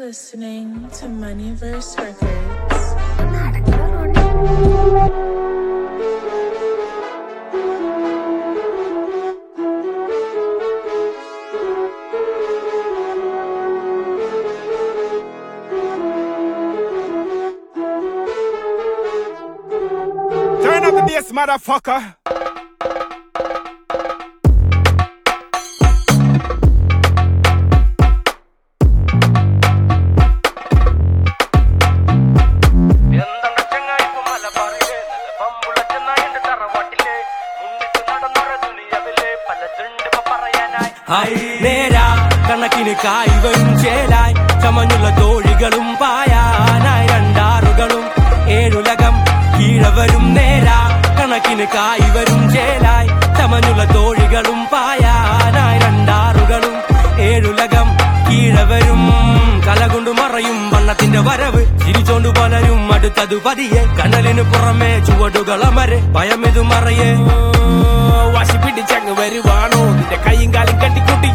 listening to Moneyverse Records. Turn up the bass, motherfucker. എന്താണ് ചങ്ങായി ഇപ്പൊ മലബാറിലെ നല്ല പമ്പുള്ള ചെന്നായിന്റെ തറവാട്ടിലെ മുന്നിട്ട് നടന്നൊരു ദുനിയവിലെ പലതുണ്ട് ഇപ്പൊ പറയാനായി ഹായ് നേരാ കണക്കിന് കായ് വരും ചേലായി ചമഞ്ഞുള്ള തോഴികളും പായാനായി രണ്ടാറുകളും ഏഴുലകം കീഴവരും നേരാ കണക്കിന് കായ് വരും ചേലായി ചമഞ്ഞുള്ള തോഴികളും പായാനായി രണ്ടാറുകളും ഏഴുലകം കീഴവരും കലകൊണ്ടു മറയും വണ്ണത്തിന്റെ വരവ് ചിരിച്ചോണ്ടു പലരും അടുത്തതു പതിയെ കനലിനു പുറമെ ചുവടുകളമരെ ഭയമിതു മറയേ വാശി പിടിച്ചങ്ങ് വരുവാണോ നിന്റെ കൈയും കാലും കട്ടിക്കൂട്ടി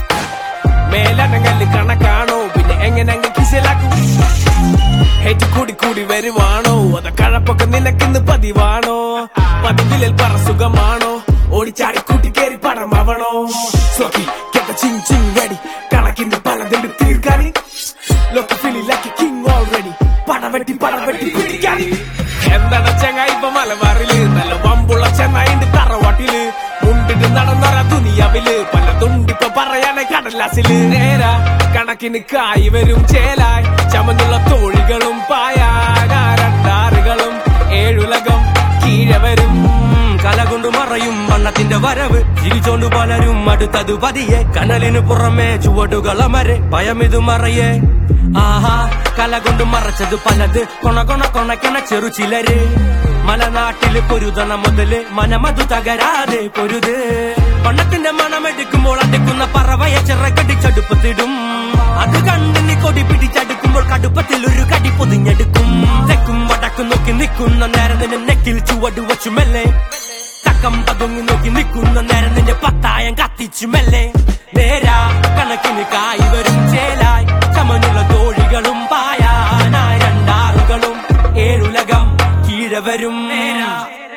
മേലനങ്ങല് കണക്കാണോ പിന്നെ എങ്ങനെ അങ്ങ് കിസലാക്കും ഹേറ്റ് കൂടി കൂടി വരുവാണോ അത കഴപ്പൊക്കെ നിനക്കിന്ന് പതിവാണോ പതിവിലിൽ പറ സുഖമാണോ ഓടിച്ചാടി കൂട്ടി കേറി പടമാവണോ സോക്കി കേട്ട ചിങ് ചിങ് റെഡി കണക്കിന് പലതുണ്ട് തീർക്കാനി ലോക്ക് ഫിലിലാക്കി കിങ് ഓൾറെഡി പടവെട്ടി പടവെട്ടി പിടിക്കാനി എന്താണ് ചങ്ങായി ഇപ്പൊ മലബാറില് നല്ല വമ്പുള്ള ചെന്നായിണ്ട് തറവാട്ടില് മുണ്ടിട്ട് നടന്നൊര ദുനിയാവില് പലതുണ്ടിപ്പൊ പറയാനെ കടലാസില് നേരാ കണക്കിന് കായ് വരും ചേലായി ചമന്നുള്ള തോഴികളും പായാനാ രണ്ടാറുകളും ഏഴുലകം കീഴെ വരും കലകൊണ്ടു മറയും വണ്ണത്തിന്റെ വരവ് ചിരിച്ചോണ്ടു പലരും അടുത്തതു പതിയെ കനലിനു പുറമെ ചുവടുകളമരെ ഭയമിതു മറയേ ആഹാ കല കൊണ്ട് മറച്ചത് പലത് കൊണ കൊണ കൊണക്കണ ചെറു ചിലര് മലനാട്ടില് പൊരുതണ മുതല് മനമതു തകരാതെ പൊരുത് പണത്തിന്റെ മണമെടുക്കുമ്പോൾ അടുക്കുന്ന പറവയെ ചിറകടിച്ചടുപ്പത്തിടും അത് കണ്ട് നീ കൊടി പിടിച്ചടുക്കുമ്പോൾ കടുപ്പത്തിൽ ഒരു കടി പൊതിഞ്ഞെടുക്കും തെക്കും വടക്കും നോക്കി നിൽക്കുന്ന നേരം നിന്നെ നെക്കിൽ ചുവട് വച്ചു മെല്ലെ തക്കം പതുങ്ങി നോക്കി നിൽക്കുന്ന നേരം നിന്റെ പത്തായം കത്തിച്ചു മെല്ലെ നേരാ കണക്കിന് കായ് വരും ചേലായി ചമനുള്ള തോഴികളും പായാനായി രണ്ടാറുകളും ഏഴുലകം കീഴെ വരും നേരാ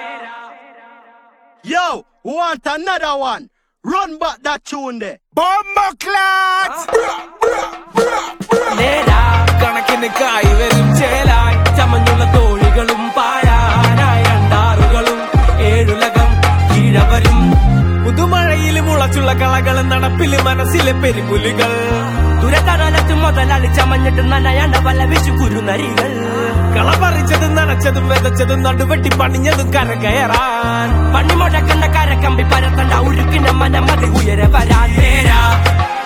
Yo, want another one? Run back that tune there. Bomba clat! നേരാ കണക്കിന് കായ് വരും ചേലായി ചമഞ്ഞുള്ള തോഴികളും പായാനായി രണ്ടാറുകളും ഏഴുലകം കീഴെ വരും പുതുമഴയിൽ മുളച്ചുള്ള കളകളും നടപ്പില് മനസ്സിലെ പെരുമ്പുലികൾ ദുരകടലത്ത് മുതലാളി ചമഞ്ഞിട്ട് നനയാണ്ട പല വിശു കുരുനരികൾ കള പറിച്ചതും നനച്ചതും വിതച്ചതും നടുവെട്ടി പണിഞ്ഞതും കര കയറാൻ പണി മുടക്കണ്ട കരക്കമ്പി പരത്തണ്ട ഉരുക്കിന്റെ മനമതി ഉയരെ വരാൻ നേരാ